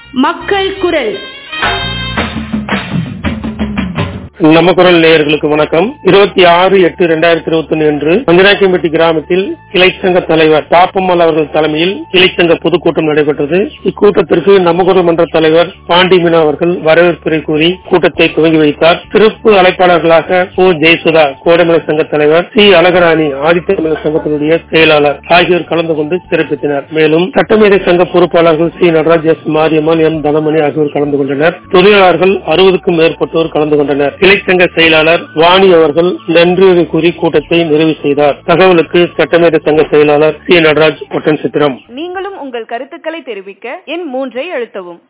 மக்கள் குரல் நம்ம குரல் நேயர்களுக்கு வணக்கம் இருபத்தி ஆறு எட்டு இரண்டாயிரத்தி இருபத்தி ஒன்னு அன்று மந்திராக்கியம்பட்டி கிராமத்தில் கிளைச்சங்க தலைவர் தாப்பம்மாள் அவர்கள் தலைமையில் கிளைச்சங்க பொதுக்கூட்டம் நடைபெற்றது இக்கூட்டத்திற்கு நம்ம குரல் மன்ற தலைவர் பாண்டி மீனா அவர்கள் வரவேற்புரை கூறி கூட்டத்தை துவங்கி வைத்தார் சிறப்பு அழைப்பாளர்களாக ஓ ஜெயசுதா கோடைமலை சங்க தலைவர் சி அழகராணி ஆதித்யமலை சங்கத்தினுடைய செயலாளர் ஆகியோர் கலந்து கொண்டு சிறப்பித்தனர் மேலும் சட்டமேதை சங்க பொறுப்பாளர்கள் C Nataraj S Mariyamman M Dhanamani ஆகியோர் கலந்து கொண்டனர் தொழிலாளர்கள் அறுபதுக்கும் மேற்பட்டோர் கலந்து கொண்டனர் கிளைச்சங்க செயலாளர் வாணி அவர்கள் நன்றி கூறி கூட்டத்தை நிறைவு செய்தார் தகவலுக்கு சட்டமேத சங்க செயலாளர் சி நடராஜ் ஒட்டன் சித்திரம் நீங்களும் உங்கள் கருத்துக்களை தெரிவிக்க எண் மூன்றை அழுத்தவும்